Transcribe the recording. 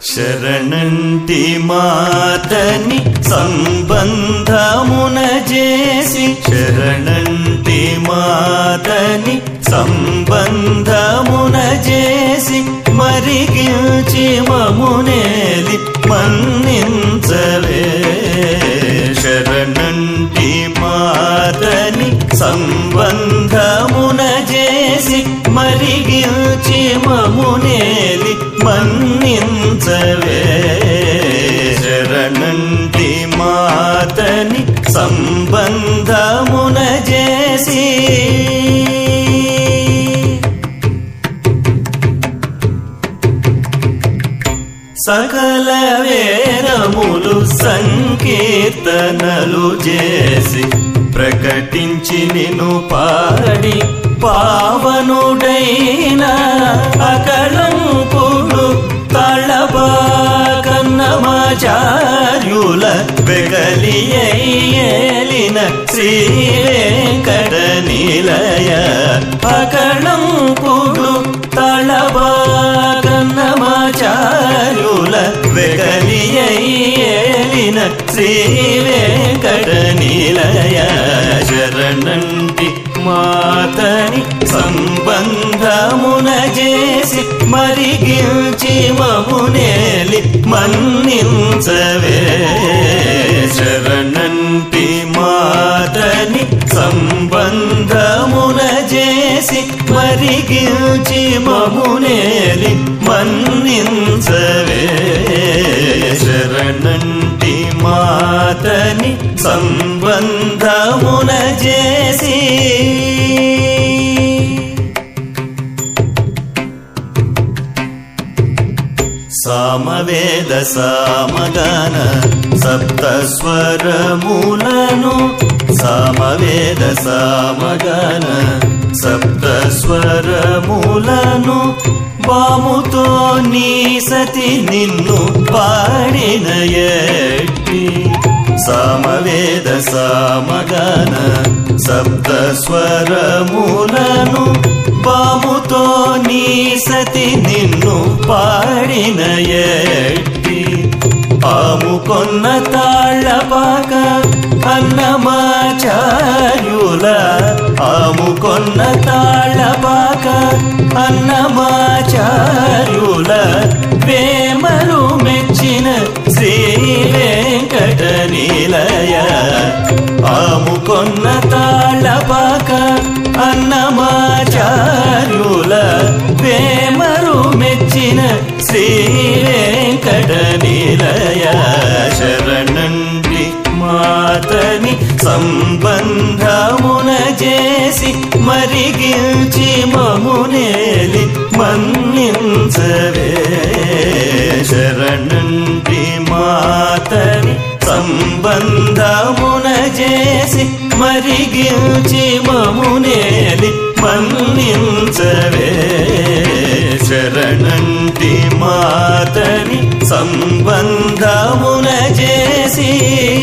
శరణంటి మాతని సంబంధమున చేసి శరణంటి మాతని సంబంధమున చేసి మరిగిల్చి మమునేలి మన్నించవే శరణంటి మాతని సంబంధమున చేసి మరిగిల్చి మమునేలి మన్నించవే శరణంటి మాతని సంబంధమున చేసి సకల వేరములు సంకీర్తనలు చేసి ప్రకటించి నిన్ను పాడి పావనుడైన అకళంకుడు తళబాకన్నమాచార్యుల వెగలియేలిన శ్రీ వెంకట నిలయ అకళంకుడు తళబాకన్నమాచార్యుల వెగలియేలిన శ్రీ వెంకట నిలయ శరణంటి మాతని సంబంధమున చేసి మరిగిల్చి మమునేలి మన్నించవే శరణంటి మాతని సంబంధమున చేసి మరిగిల్చి మమునేలి మన్నించవే శరణంటి మాతని సంబంధమున చేసి సామవేద సామగాన సప్త స్వరములను సామవేద సామగాన సప్త స్వరములను బాముతో నీ సతి నిన్ను పాడిన ఎట్టి సామవేద సామగాన సప్త స్వరములను బాముతో నీ సతి నిన్ను పాడిన ఎట్టి ఆముకొన్న తాళ్ళపాక అన్నమాచార్యుల ఆముకొన్న తాళ్ళపాక అన్నమాచార్యుల ప్రేమలు మెచ్చిన శ్రీ వెంకట నిలయ ఆముకొన్న తాళ్ళపాక అన్నమాచార్యుల ప్రేమరు మెచ్చిన శ్రీ వెంకట నిలయ శరణంటి మాతని సంబంధమున చేసి మరిగిల్చి మమునేలి మన్నించవే శరణంటి మాతని సంబంధమున చేసి మరిగిల్చి మమునేలి మన్నించవే శరణంటి మాతని సంబంధమున చేసి